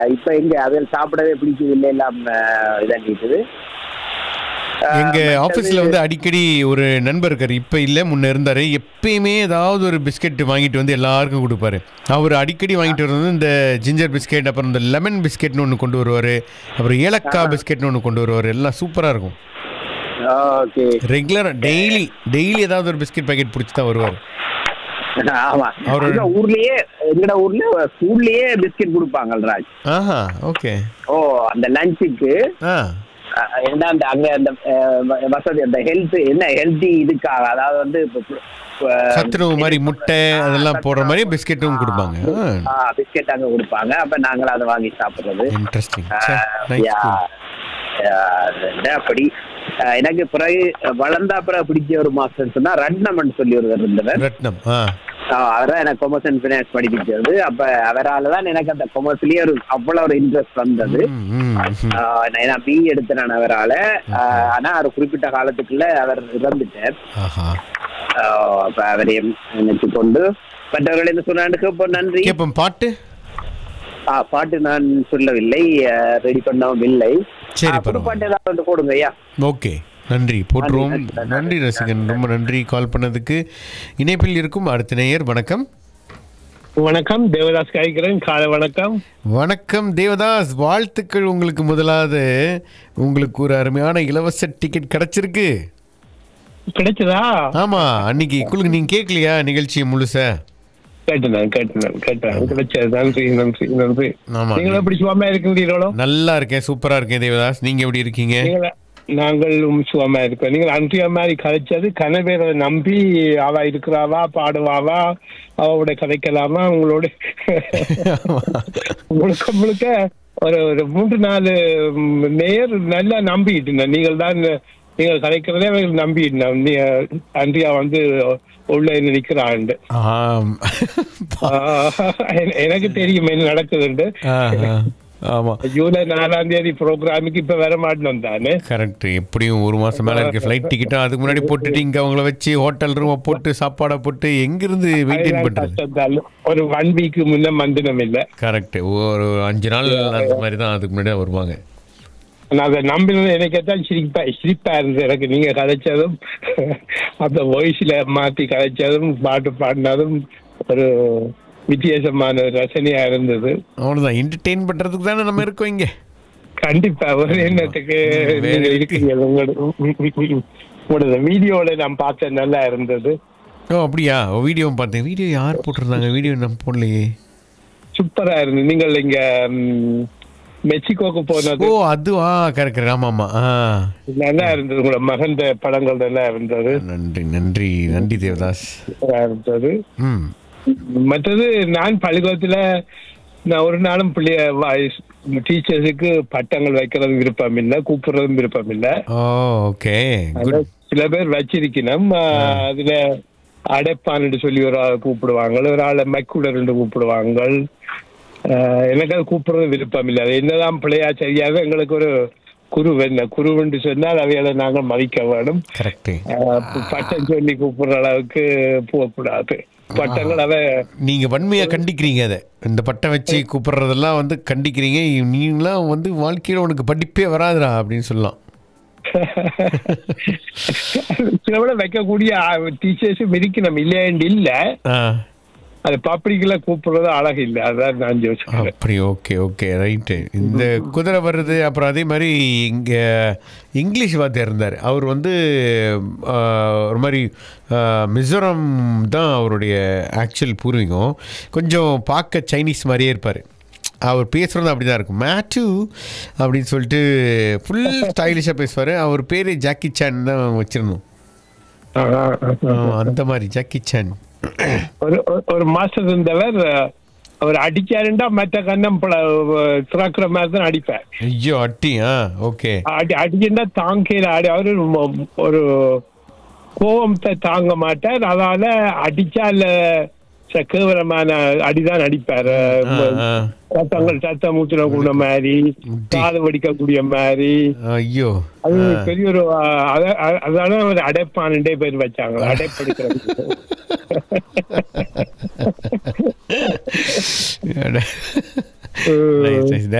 இப்ப எங்க அதில் சாப்பிடவே பிடிக்குது இல்லை எல்லாம் இதாகிட்டுது எங்க ஆபீஸ்ல வந்து அடிக்கடி ஒரு நண்பர் இருக்காரு இப்ப இல்ல முன்ன இருந்தாரு எப்பயுமே ஏதாவது ஒரு பிஸ்கெட் வாங்கிட்டு வந்து எல்லாருக்கும் கொடுப்பாரு அவர் அடிக்கடி வாங்கிட்டு வர்றது இந்த ஜிஞ்சர் பிஸ்கெட் அப்புறம் இந்த லெமன் பிஸ்கெட்னு ஒன்று கொண்டு வருவாரு அப்புறம் ஏலக்காய் பிஸ்கெட்னு ஒன்று கொண்டு வருவாரு எல்லாம் சூப்பரா இருக்கும் ஓகே ரெகுலரா டெய்லி டெய்லி ஏதாவது ஒரு பிஸ்கெட் பாக்கெட் பிடிச்சி தான் வருவார் ஆமா அவரு- எங்க ஊர்லயே எங்கட ஊர்ல ஸ்கூல்லயே பிஸ்கெட் கொடுப்பாங்க ராஜ் ஆஹா ஓகே ஓ அந்த லஞ்சுக்கு ஆ என்ன அந்த அங்க அந்த அஹ், வ- வசதி அந்த ஹெல்த் என்ன ஹெல்த்தி இதுக்காக அதாவது வந்து சத்துணவு மாதிரி முட்டை அதெல்லாம் போடுற மாதிரி பிஸ்கெட்டும் கொடுப்பாங்க பிஸ்கெட் அங்க கொடுப்பாங்க அப்ப நாங்களும் அதை வாங்கி சாப்பிடுறது இன்ட்ரெஸ்டிங் ஆஹ், yeah. ஆஹ், என்ன அப்படி ஆஹ், எனக்கு பிறகு வளர்ந்தா பிறகு பிடிச்ச ஒரு மாஸ்டர் சொன்னா ரட்னமன் சொல்லி ஒருவர் இருந்தவர் ரத்னம் ஆ அவர்தான் எனக்கு கொமர்ஸ் அண்ட் ஃபினான்ஸ் படிப்பிச்சது அப்ப அவரால தான் எனக்கு அந்த கொமர்ஸ்லயே ஒரு அவ்வளவு ஒரு இன்ட்ரெஸ்ட் வந்தது ம், ம், ம். ஆஹ் நான் பி எடுத்தேன் நான் அவரால ஆஹ் ஆனா ஒரு குறிப்பிட்ட காலத்துக்குள்ள அவர் இறந்துட்டார் ஆஹா ஆஹ் அப்ப அவரையும் நினைச்சு கொண்டு மற்றவர்கள் என்ன சொன்னாண்டு கேட்போ நன்றி கேப்போம் பாட்டு ஆ, பாட்டு நான் சொல்லவில்லை ரெடி பண்ணவும் இல்லை சரி, ஆ, புது பரவாயில்ல. பாட்டு ஏதாவது ஒன்று போடுங்க ஐயா ஓகே நன்றி போட்டுருவோம் நன்றி, நன்றி, நன்றி ரசிகன் ரொம்ப நன்றி கால் பண்ணதுக்கு இணைப்பில் இருக்கும் அடுத்த நேயர் வணக்கம் வணக்கம் தேவதாஸ் காய்கிறேன் காலை வணக்கம் வணக்கம் தேவதாஸ் வாழ்த்துக்கள் உங்களுக்கு முதலாவது உங்களுக்கு ஒரு அருமையான இலவச டிக்கெட் கிடைச்சிருக்கு கிடைச்சதா ஆமா அன்னைக்கு குழுக்கு நீங்க கேட்கலையா நிகழ்ச்சியை முழுசா கேட்டுனேன் கேட்டுனேன் கேட்டேன் கிடைச்சது நன்றி நன்றி நன்றி ஆமா நீங்கள் எப்படி சுவாமா இருக்கின்றீர்களோ நல்லா இருக்கேன் சூப்பரா இருக்கேன் தேவதாஸ் நீங்க எப்படி இருக்கீங்க நீங்கள் நாங்களும் சுவாமா இருக்கோம் நீங்கள் அன்றைய மாதிரி கதைச்சது கனவேரை நம்பி அவ இருக்கிறாவா பாடுவாவா அவளோட கதைக்கலாமா உங்களோட முழுக்க முழுக்க ஒரு ஒரு மூன்று நாலு ம், நேர் நல்லா நம்பிட்டு இருந்தேன் நீங்கள் தான் நீங்கள் கதைக்கிறதே அவர்கள் நம்பிட்டு அன்றையா வந்து உள்ள நிற்கிறாண்டு ஆம். எ- எனக்கு தெரியும் என்ன நடக்குதுண்டு ஆஹா. ஆமா ஜூலை நாலாம் தேதி ப்ரோக்ராமுக்கு இப்ப வர மாட்டோம் தானே கரெக்ட் எப்படியும் ஒரு மாசம் மேல இருக்கு ஃப்ளைட் டிக்கெட்டும் அதுக்கு முன்னாடி போட்டுட்டு இங்க அவங்கள வச்சு ஹோட்டல் ரூமை போட்டு சாப்பாடை போட்டு எங்கிருந்து மெயின்டைன் அதுதான் பண்றது கஷ்டம் தான். ஒரு ஒன் வீக் முன்ன மந்தினம் இல்ல கரெக்ட் ஒரு அஞ்சு நாள் அந்த மாதிரி தான் அதுக்கு முன்னாடி தான் வருவாங்க நான் அதை நம்பினது எனக்கேத்தான் சிரிப்பா சிரிப்பா இருந்தது எனக்கு நீங்க கதைச்சதும் அந்த வாய்ஸ்ல மாத்தி கதைச்சதும் பாட்டு பாடினதும் ஒரு வித்தியாசமான ஒரு ரசனையா இருந்தது அவ்வளவுதான் என்டர்டெயின் பண்றதுக்கு தானே நம்ம இருக்கோம் இங்க கண்டிப்பா ஒரு எண்ணத்துக்கு வேற நீங்க இருக்கு. இருக்கீங்க உங்களோட உங்களோட வீடியோல நான் பார்த்தேன் நல்லா இருந்தது ஓ அப்படியா வீடியோ பார்த்தேன் வீடியோ யார் போட்டிருந்தாங்க வீடியோ நம்ம போடலையே சூப்பரா இருந்தது நீங்கள் இங்க ம், மெக்சிகோக்கு போனது ஓ அதுவா கரெக்ட் கரெக்ட் ஆமா ஆமா ஆ நல்லா இருந்தது உங்களோட மகந்த படங்கள் நல்லா இருந்தது நன்றி நன்றி நன்றி தேவதாஸ் நல்லா இருந்தது ம் மற்றது நான் பள்ளிக்கூடத்துல நான் ஒரு நாளும் பிள்ளைய டீச்சர்ஸுக்கு பட்டங்கள் வைக்கிறது விருப்பம் இல்லை கூப்பிடுறதும் விருப்பம் இல்லை ஓ ஓகே அதுல சில பேர் வச்சிருக்கணும் ஆஹ், அதுல அடைப்பான்னு சொல்லி ஒரு ஆள் கூப்பிடுவாங்க ஒரு ஆளை மைக்குடர் கூப்பிடுவாங்க ஆஹ், எனக்கு அது கூப்பிடுறது விருப்பம் இல்லை அது என்னதான் பிள்ளையா சரியாக எங்களுக்கு ஒரு குரு என்ன குருவென்று சொன்னால் அவைகளை நாங்கள் மதிக்க வேணும் கரெக்ட் ஆஹ், பட்டம் சொல்லி கூப்பிடுற அளவுக்கு போகக்கூடாது பட்டங்கள் அவ நீங்க வன்மையா கண்டிக்கிறீங்க அதை இந்த பட்டம் வச்சு கூப்பிடுறதெல்லாம் வந்து கண்டிக்கிறீங்க நீங்களாம் வந்து வாழ்க்கையில உனக்கு படிப்பே வராதுடா அப்படின்னு சொல்லலாம் சில விட வைக்கக்கூடிய டீச்சர்ஸும் இருக்கு நம்ம இல்லையாண்டு இல்ல ஆ அது பப்ளிக்ல கூப்பிடுறது அழகு இல்லை அதான் நான் யோசிக்கிறேன் அப்படி ஓகே ஓகே ரைட்டு இந்த குதிரை வருது அப்புறம் அதே மாதிரி இங்கே இங்கிலீஷ் வாத்தியார் இருந்தார் அவர் வந்து ஆ, ஒரு மாதிரி ஆ, மிசோரம் தான் அவருடைய ஆக்சுவல் பூர்வீகம் கொஞ்சம் பார்க்க சைனீஸ் மாதிரியே இருப்பார் அவர் பேசுகிறது அப்படி தான் இருக்கும் மேட்டு அப்படின்னு சொல்லிட்டு ஃபுல் ஸ்டைலிஷாக பேசுவார் அவர் பேர் ஜாக்கி சான் தான் வச்சுருந்தோம் ஆஹா, ஆஹா. அந்த மாதிரி ஜாக்கி சான் ஒரு ஒரு- ஒரு மாஸ்டர் இருந்தவர் அவர் அடிச்சாருண்டா மற்ற கண்ணம் பல- திறக்கிற மாதிரி தான் அடிப்பார் ஐயோ அட்டி ஆ ஓகே அடி அடிச்சுட்டா தாங்கையில அடி அவரு மொ- ஒரு கோபத்தை தாங்க மாட்டார் அதனால அடிச்சால ச- கேவலமான அடிதான் அடிப்பார் ஆ, ஆ. சத்தங்கள் சத்தம் ஊத்துன கூட மாதிரி காது வடிக்கக்கூடிய மாதிரி ஐயோ அது பெரிய ஒரு அஹ், அத- அ- அதனால ஒரு அடைப்பானுட்டே பேர் வச்சாங்க அடைப்படுக்கிறது Nice, nice.